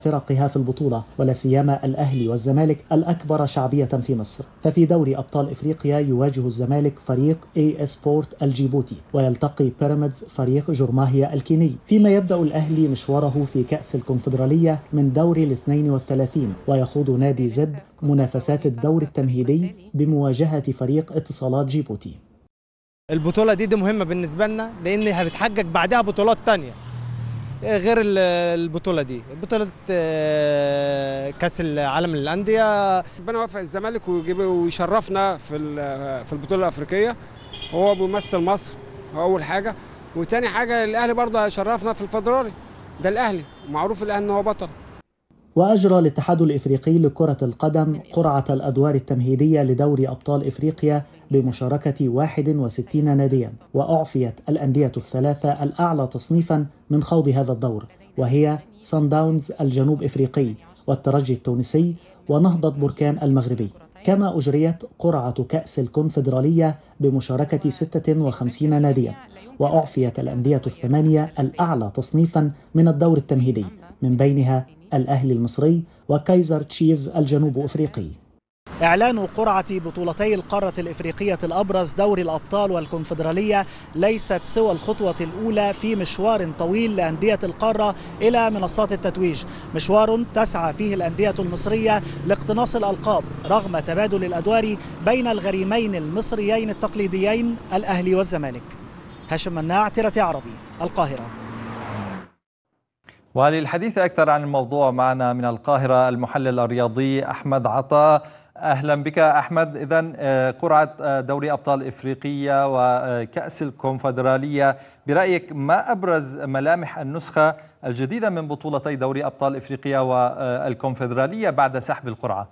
فرقها في البطولة ولا سيما الأهلي والزمالك الأكبر شعبية في مصر ففي دوري أبطال إفريقيا يواجه الزمالك فريق اي سبورت الجيبوتي ويلتقي بيراميدز فريق جرماهيا الكيني فيما يبدأ الأهلي مشواره في كأس الكونفدرالية من دور الاثنين والثلاثين ويخوض نادي زد منافسات الدور التمهيدي بمواجهة فريق اتصالات جيبوتي البطولة دي دي مهمة بالنسبة لنا لأن بتحقق بعدها بطولات تانية غير البطولة دي بطولة كأس العالم للأندية ربنا يوفق الزمالك ويجيب ويشرفنا في في البطولة الأفريقية هو بيمثل مصر أول حاجة وتاني حاجة الأهلي برضه هيشرفنا في الفدرالي ده الأهلي معروف الأهلي إن هو بطل وأجرى الاتحاد الإفريقي لكرة القدم قرعة الأدوار التمهيدية لدوري أبطال إفريقيا بمشاركة 61 ناديا وأعفيت الأندية الثلاثة الأعلى تصنيفا من خوض هذا الدور وهي سان داونز الجنوب إفريقي والترجي التونسي ونهضة بركان المغربي كما أجريت قرعة كأس الكونفدرالية بمشاركة 56 ناديا وأعفيت الأندية الثمانية الأعلى تصنيفا من الدور التمهيدي من بينها الأهلي المصري وكايزر تشيفز الجنوب أفريقي إعلان قرعة بطولتي القارة الإفريقية الأبرز دوري الأبطال والكونفدرالية ليست سوى الخطوة الأولى في مشوار طويل لأندية القارة إلى منصات التتويج مشوار تسعى فيه الأندية المصرية لاقتناص الألقاب رغم تبادل الأدوار بين الغريمين المصريين التقليديين الأهلي والزمالك هاشم مناع تيرتي عربي القاهرة وللحديث أكثر عن الموضوع معنا من القاهرة المحلل الرياضي أحمد عطا اهلا بك احمد اذا قرعه دوري ابطال افريقيا وكاس الكونفدراليه برايك ما ابرز ملامح النسخه الجديده من بطولتي دوري ابطال افريقيا والكونفدراليه بعد سحب القرعه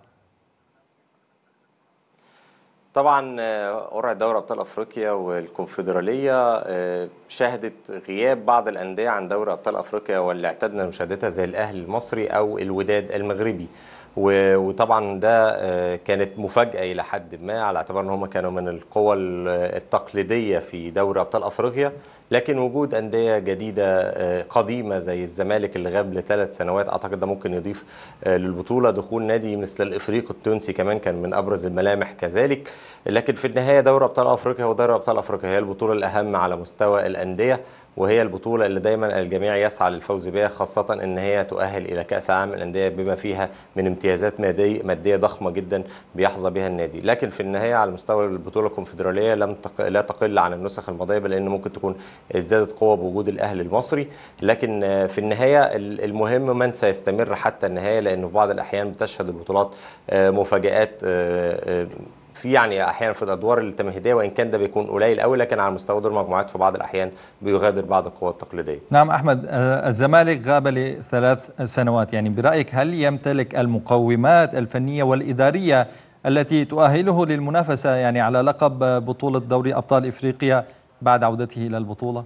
طبعا قرعه دوري ابطال افريقيا والكونفدراليه شهدت غياب بعض الانديه عن دوري ابطال افريقيا واللي اعتدنا مشاهدتها زي الاهلي المصري او الوداد المغربي وطبعا ده كانت مفاجاه الى حد ما على اعتبار ان هم كانوا من القوى التقليديه في دوري ابطال افريقيا لكن وجود انديه جديده قديمه زي الزمالك اللي غاب لثلاث سنوات اعتقد ده ممكن يضيف للبطوله دخول نادي مثل الافريقي التونسي كمان كان من ابرز الملامح كذلك لكن في النهايه دوري ابطال افريقيا هو دوري ابطال افريقيا هي البطوله الاهم على مستوى الانديه وهي البطولة اللي دايما الجميع يسعى للفوز بها خاصة ان هي تؤهل الى كأس العالم للأندية بما فيها من امتيازات مادية, مادية ضخمة جدا بيحظى بها النادي، لكن في النهاية على مستوى البطولة الكونفدرالية لم تق... لا تقل عن النسخ الماضية بل ان ممكن تكون ازدادت قوة بوجود الاهلي المصري، لكن في النهاية المهم من سيستمر حتى النهاية لانه في بعض الاحيان بتشهد البطولات مفاجآت في يعني احيانا في الادوار التمهيديه وان كان ده بيكون قليل قوي لكن على مستوى دور المجموعات في بعض الاحيان بيغادر بعض القوى التقليديه. نعم احمد الزمالك غاب لثلاث سنوات يعني برايك هل يمتلك المقومات الفنيه والاداريه التي تؤهله للمنافسه يعني على لقب بطوله دوري ابطال افريقيا بعد عودته الى البطوله؟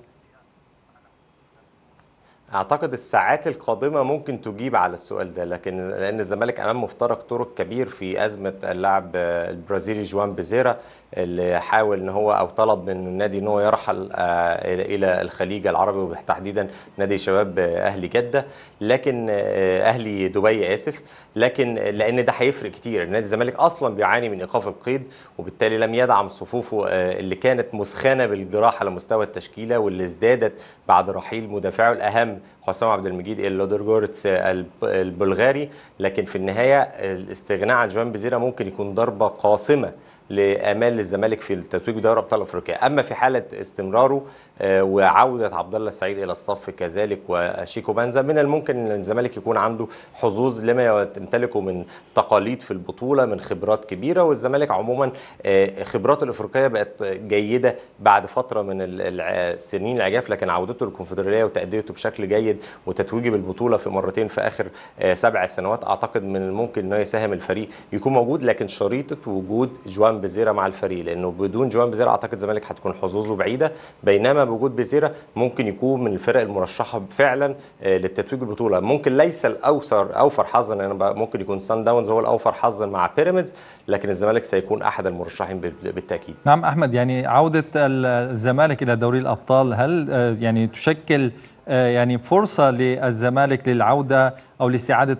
اعتقد الساعات القادمه ممكن تجيب على السؤال ده لكن لان الزمالك امام مفترق طرق كبير في ازمه اللاعب البرازيلي جوان بيزيرا اللي حاول ان هو او طلب من النادي ان هو يرحل الى الخليج العربي وتحديدا نادي شباب اهلي جده لكن اهلي دبي اسف لكن لان ده هيفرق كتير نادي الزمالك اصلا بيعاني من ايقاف القيد وبالتالي لم يدعم صفوفه اللي كانت مثخنه بالجراح على مستوى التشكيله واللي ازدادت بعد رحيل مدافعه الاهم حسام عبد المجيد اللودرجورتس البلغاري لكن في النهايه الاستغناء عن جوان بيزيرا ممكن يكون ضربه قاصمه لامال الزمالك في التتويج بدوري ابطال افريقيا اما في حاله استمراره وعوده عبد الله السعيد الى الصف كذلك وشيكو بانزا من الممكن ان الزمالك يكون عنده حظوظ لما يمتلكه من تقاليد في البطوله من خبرات كبيره والزمالك عموما خبراته الافريقيه بقت جيده بعد فتره من السنين العجاف لكن عودته للكونفدراليه وتاديته بشكل جيد وتتويجه بالبطوله في مرتين في اخر سبع سنوات اعتقد من الممكن انه يساهم الفريق يكون موجود لكن شريطه وجود جوان بيزيرا مع الفريق لانه بدون جوان بيزيرا اعتقد الزمالك هتكون حظوظه بعيده بينما بوجود بيزيرا ممكن يكون من الفرق المرشحه فعلا للتتويج البطوله ممكن ليس الاوثر اوفر حظا يعني ممكن يكون سان داونز هو الاوفر حظا مع بيراميدز لكن الزمالك سيكون احد المرشحين بالتاكيد نعم احمد يعني عوده الزمالك الى دوري الابطال هل يعني تشكل يعني فرصه للزمالك للعوده او لاستعاده